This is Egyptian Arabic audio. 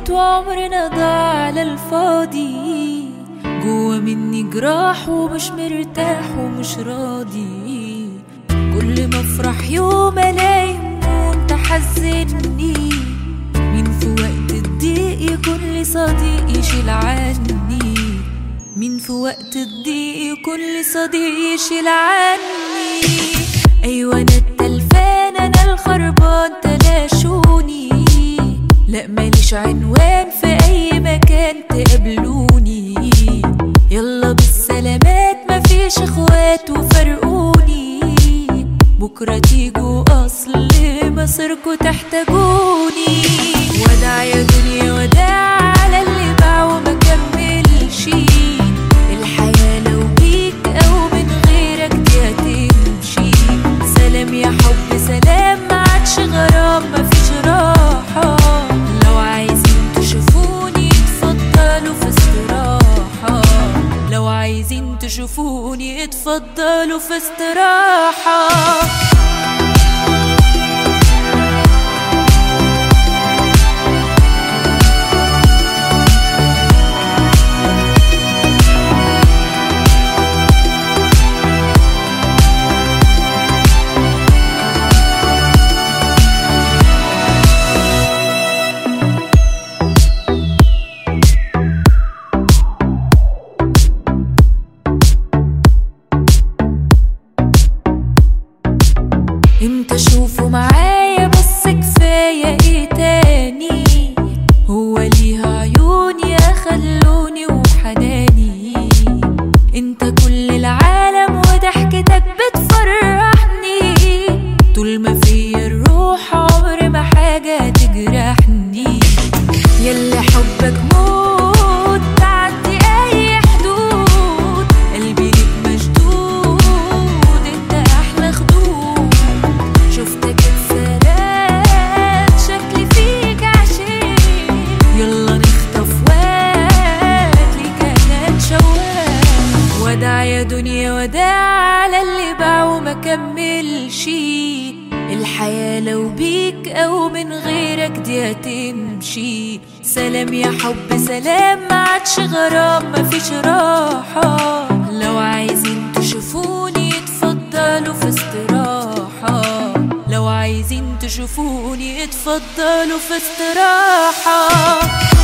فات وعمرنا ضاع على الفاضي جوا مني جراح ومش مرتاح ومش راضي كل ما افرح يوم الاقي هموم تحزني مين في وقت الضيق يكون لي صديق يشيل عني مين في وقت الضيق يكون لي صديق يشيل عني ايوه انا التلفان انا الخربان تلاشوني لا ماليش عنوان في اي مكان تقابلوني يلا بالسلامات مفيش اخوات وفرقوني بكرة تيجوا اصل مصيركوا تحتاجوني وداع يا دنيا وداع على اللي باع وما كملش الحياة لو بيك او من غيرك دي هتمشي سلام يا حب سلام ما عادش غرام مفيش راحة لو عايزين تشوفوني اتفضلوا في استراحة لو عايزين تشوفوني اتفضلوا في استراحة امتى اشوفه معايا بس كفايه ايه تاني هو ليها عيون يا خلوني وحناني انت كل العالم وضحكتك بتفرحني طول ما فيا الروح عمر ما حاجه تجرحني يلا حبك موت تعدي اي حدود قلبي ليك مشدود انت احلى خدود شفتك اتسرقت شكلي فيك عشيق يلا نخطف وقت ليك انا اتشوق وداع يا دنيا وداع على اللي باع وما كملش الحياة لو بيك أو من غيرك دي هتمشي سلام يا حب سلام ما عادش غرام مفيش راحة لو عايزين تشوفوني اتفضلوا في استراحة لو عايزين تشوفوني اتفضلوا في استراحة